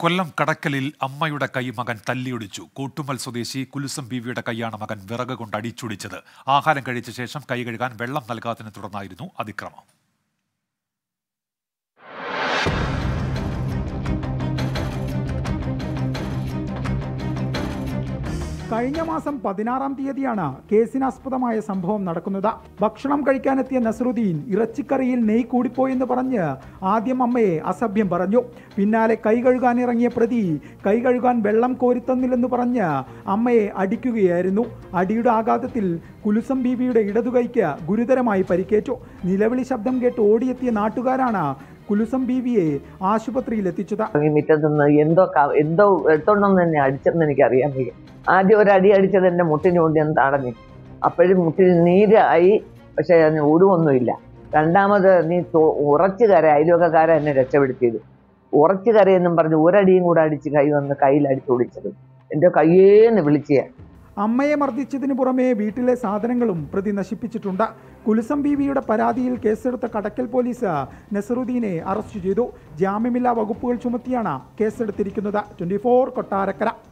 കൊല്ലം കടക്കലിൽ അമ്മയുടെ കൈ മകൻ തല്ലിയൊടിച്ചു കൂട്ടുമൽ സ്വദേശി കുലുസം ബീവിയുടെ കൈയാണ് മകൻ വിറക് കൊണ്ട് അടിച്ചൊടിച്ചത് ആഹാരം കഴിച്ച ശേഷം കൈ കഴുകാൻ വെള്ളം നൽകാത്തതിനെ തുടർന്നായിരുന്നു അതിക്രമം കഴിഞ്ഞ മാസം പതിനാറാം തീയതിയാണ് കേസിനാസ്പദമായ സംഭവം നടക്കുന്നത് ഭക്ഷണം കഴിക്കാനെത്തിയ നസറുദ്ദീൻ ഇറച്ചിക്കറിയിൽ നെയ് കൂടിപ്പോയെന്ന് പറഞ്ഞ് ആദ്യം അമ്മയെ അസഭ്യം പറഞ്ഞു പിന്നാലെ കൈ കഴുകാനിറങ്ങിയ പ്രതി കൈ കഴുകാൻ വെള്ളം കോരിത്തന്നില്ലെന്ന് പറഞ്ഞ് അമ്മയെ അടിക്കുകയായിരുന്നു അടിയുടെ ആഘാതത്തിൽ കുലുസം ബീവിയുടെ ഇടതുകൈക്ക് ഗുരുതരമായി പരിക്കേറ്റു നിലവിളി ശബ്ദം കേട്ട് ഓടിയെത്തിയ നാട്ടുകാരാണ് കുലുസം ബീവിയെ ആശുപത്രിയിൽ എത്തിച്ചത് ഇറങ്ങി മുറ്റത്ത് നിന്ന് എന്തോ ക- എന്തോ എടുത്തോണ്ടെന്ന് തന്നെ അടിച്ചെന്ന് എനിക്ക് അറിയാൻ വയ്യ ആദ്യം ഒരു അടി അടിച്ചത് എൻ്റെ മുട്ടിന് കൊണ്ട് ഞാൻ തടഞ്ഞു അപ്പോഴും മുട്ടിന് നീരായി പക്ഷെ അതിന് ഒടുവൊന്നുമില്ല രണ്ടാമത് നീ തൊ- ഉറച്ചു കര അയൽവക്കക്കാരെ എന്നെ രക്ഷപ്പെടുത്തിയത് ഉറച്ചു കരയെന്നും പറഞ്ഞ് ഒരടിയും കൂടെ അടിച്ച് കൈ വന്ന് കയ്യിൽ അടിച്ചു ഒളിച്ചത് എൻ്റെ കയ്യേന്ന് വിളിച്ചേ അമ്മയെ മർദ്ദിച്ചതിനു പുറമെ വീട്ടിലെ സാധനങ്ങളും പ്രതി നശിപ്പിച്ചിട്ടുണ്ട് കുലുസം ബീവിയുടെ പരാതിയിൽ കേസെടുത്ത കടക്കൽ പോലീസ് നസറുദ്ദീനെ അറസ്റ്റ് ചെയ്തു ജാമ്യമില്ലാ വകുപ്പുകൾ ചുമത്തിയാണ് കേസെടുത്തിരിക്കുന്നത് ട്വന്റി കൊട്ടാരക്കര